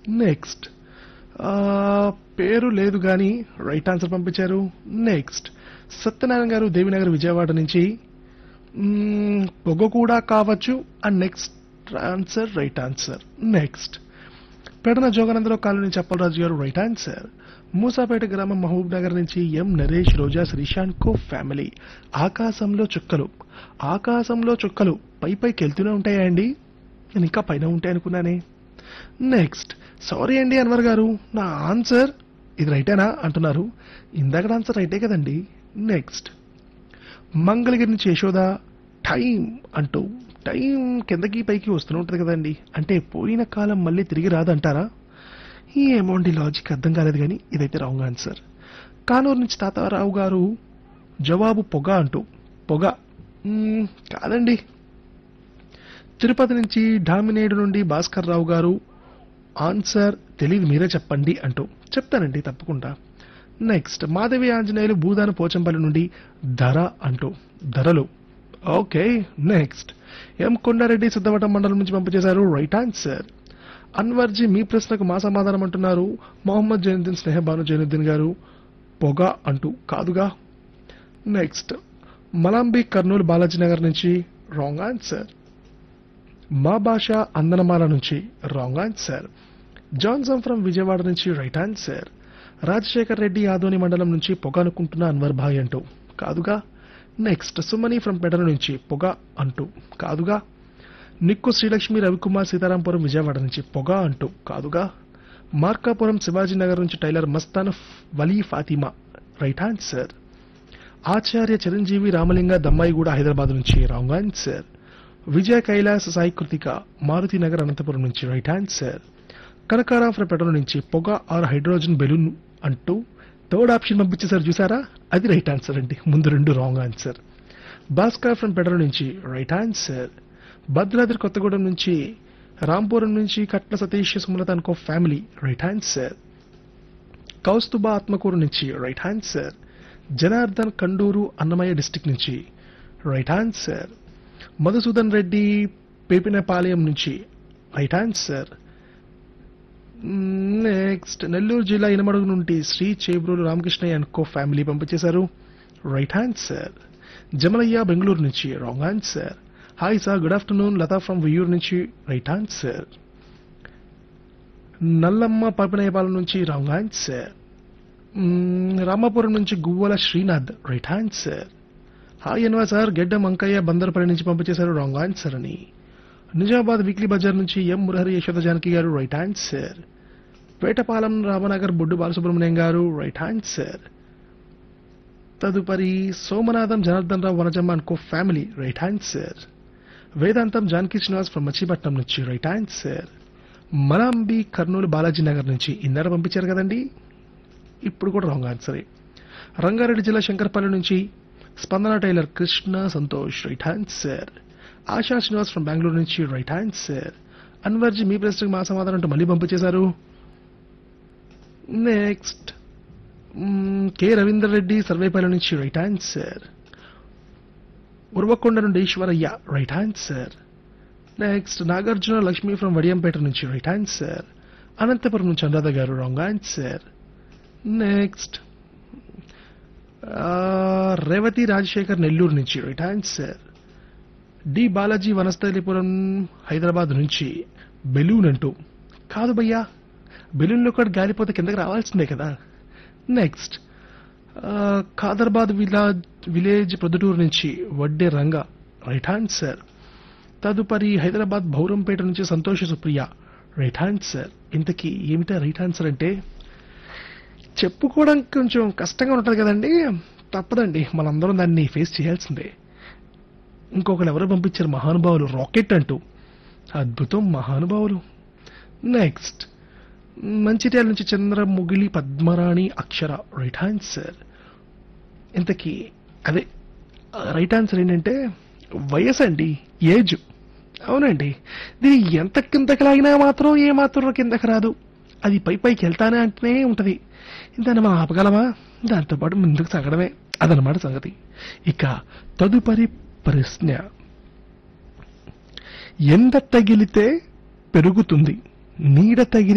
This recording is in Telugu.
నెక్స్ట్ పేరు లేదు కానీ రైట్ ఆన్సర్ పంపించారు నెక్స్ట్ సత్యనారాయణ గారు దేవినగర్ విజయవాడ నుంచి మ్మ్, పొగ కూడా కావచ్చు and next answer right answer next Pedana Joganandarao colony Cheppalaraju గారు రైట్ ఆన్సర్ మూసాపేట గ్రామం మహబూబ్ నగర్ నుంచి M Naresh Roja Sreesanth co family ఆకాశంలో చుక్కలు ఆకాశంలో చుక్కలు పై పైకి వెళ్తూనే ఉంటాయా అండి నేను ఇంకా పైన ఉంటాయి అనుకున్నానే నెక్స్ట్ సారీ అండి అన్వర్ గారు నా ఆన్సర్ ఇది రైటేనా అంటున్నారు ఇందాక ఆన్సర్ రైటే కదండి నెక్స్ట్ మంగళగిరి నుంచి యశోద టైం అంటూ టైం కిందకి పైకి వస్తూనే ఉంటుంది కదండి అంటే పోయిన కాలం మళ్ళీ తిరిగి రాదంటారా ఏమోండి లాజిక్ అర్థం కాలేదు కానీ ఇదైతే రాంగ్ ఆన్సర్ కానూరు నుంచి తాతారావు గారు జవాబు పొగ అంటూ పొగ మ్మ్, కాదండి తిరుపతి నుంచి డామినేడు నుండి భాస్కర్ రావు గారు ఆన్సర్ తెలియదు మీరే చెప్పండి అంటూ చెప్తానండి తప్పకుండా నెక్స్ట్ మాధవి ఆంజనేయులు భూదాన పోచంపల్లి నుండి ధర అంటూ ధరలు okay next M Kondareddy Siddavatam మండలం నుంచి పంపించేశారు రైట్ ఆన్సర్ అన్వర్జీ మీ ప్రశ్నకు మా సమాధానం అంటున్నారు మొహమ్మద్ జైనుద్దీన్ స్నేహబాను జైనుద్దీన్ గారు పొగ అంటూ కాదుగా నెక్స్ట్ మలాంబి కర్నూలు బాలాజీ నగర్ నుంచి రాంగ్ ఆన్సర్ మా భాష అందనమాల నుంచి wrong answer Johnson from Vijayawada నుంచి రైట్ ఆన్సర్ రాజశేఖర్ రెడ్డి ఆదోని మండలం నుంచి పొగ అనుకుంటున్న అన్వర్ భాయ్ అంటూ కాదుగా నెక్స్ట్ సుమని ఫ్రం పెడల నుంచి పొగ అంటూ కాదుగా నిక్కు శ్రీలక్ష్మి రవికుమార్ సీతారాంపురం విజయవాడ నుంచి పొగ అంటూ కాదుగా మార్కాపురం శివాజీ నగర్ నుంచి tailor Mastan Vali Fatima right answer Acharya Chiranjeevi Ramalinga Dammaiguda Hyderabad నుంచి రాంగ్ ఆన్సర్ విజయ కైలాస్ సాయి కృతిక మారుతి నగర్ అనంతపురం నుంచి right answer Kanakaram from petrol నుంచి పొగ ఆర్ హైడ్రోజన్ బెలూన్ అంటూ థర్డ్ ఆప్షన్ పంపించేసారు చూసారా అది రైట్ ఆన్సర్ అండి ముందు రెండు wrong answer Bhaskar from petrol నుంచి రైట్ ఆన్సర్ భద్రాద్రి కొత్తగూడెం నుంచి రాంపురం నుంచి కట్ల సతీష్ సుమలత అనుకో family right answer Kaustubha Atmakur నుంచి right answer Janardhan Kanduru Annamayya district నుంచి రైట్ ఆన్సర్ మధుసూదన్ రెడ్డి పేపినపాలెం నుంచి రైట్ ఆన్సర్ నెక్స్ట్ నెల్లూరు జిల్లా ఇనమడుగు నుండి Shri Chebrolu Ramakrishnayya and co family పంపించేశారు రైట్ ఆన్సర్ జమలయ్య బెంగళూరు నుంచి wrong answer hi sir good afternoon Latha from Viyyur నుంచి రైట్ ఆన్సర్ నల్లమ్మ పాపినేపాలెం నుంచి రాంగ్ ఆన్సర్ రామాపురం నుంచి Guvvala Srinath right answer hi అన్వా సార్ గెడ్డం అంకయ్య బందరపల్లి నుంచి పంపించేశారు రాంగ్ ఆన్సర్ అని నిజామాబాద్ వీక్లీ బజార్ నుంచి ఎం మురహరి యశోద జానకి గారు రైట్ ఆన్సర్ పేటపాలెం రామనగర్ బొడ్డు బాలసుబ్రహ్మణ్యం గారు రైట్ ఆన్సర్ తదుపరి సోమనాథం జనార్దన్ రావు వనజమ్మ అనుకో ఫ్యామిలీ రైట్ ఆన్సర్ వేదాంతం జానకి శ్రీనివాస్ ఫ్రమ్ మచిపట్నం నుంచి రైట్ ఆన్సర్ మలాంబి కర్నూలు బాలాజీ నగర్ నుంచి ఇందర పంపించారు కదండి ఇప్పుడు కూడా రాంగ్ ఆన్సరే రంగారెడ్డి జిల్లా శంకరపల్లి నుంచి Spandana tailor Krishna Santosh right answer Asha Srinivas from Bengaluru నుంచి రైట్ ఆన్సర్ అన్వర్జీ మీ ప్రశ్నకు మా సమాధానం అంటూ మళ్ళీ పంపించేశారు నెక్స్ట్ కె రవీందర్ రెడ్డి సర్వేపల్లి నుంచి రైట్ ఆన్సర్ ఉర్వకొండ నుండి Eshwarayya right answer next Nagarjuna Lakshmi from Vadiyampeta నుంచి రైట్ ఆన్సర్ అనంతపురం నుంచి అనురాధ గారు wrong answer next Revathi Rajasekhar Nellore నుంచి right answer D Balaji Vanasthalipuram Hyderabad నుంచి బెలూన్ అంటూ కాదు భయ్యా బెలూన్లో కూడా గాలిపోతే కిందకి రావాల్సిందే కదా next Khadarbad village village Proddatur నుంచి వడ్డే రంగ రైట్ ఆన్సర్ తదుపరి హైదరాబాద్ బౌరంపేట నుంచి సంతోష సుప్రియ రైట్ ఆన్సర్ ఇంతకీ ఏమిటా రైట్ ఆన్సర్ అంటే చెప్పుకోవడానికి కొంచెం కష్టంగా ఉంటుంది కదండి తప్పదండి మనందరం దాన్ని ఫేస్ చేయాల్సిందే ఇంకొకరు ఎవరో పంపించారు మహానుభావులు రాకెట్ అంటూ అద్భుతం మహానుభావులు నెక్స్ట్ మంచిర్యాల నుంచి చంద్ర ముగిలి పద్మరాణి అక్షర రైట్ ఆన్సర్ ఇంతకీ అదే రైట్ ఆన్సర్ ఏంటంటే వయసు అండి ఏజ్ అవునండి దీని ఎంత కిందకి లాగినా మాత్రం ఏ మాత్రం కిందకి రాదు అది పై పైకి వెళ్తానే అంటేనే ఉంటది దాన్ని మనం ఆపగలమా దాంతోపాటు ముందుకు సాగడమే అదనమాట సంగతి ఇక తదుపరి ప్రశ్న ఎండ తగిలితే పెరుగుతుంది నీడ తగిలి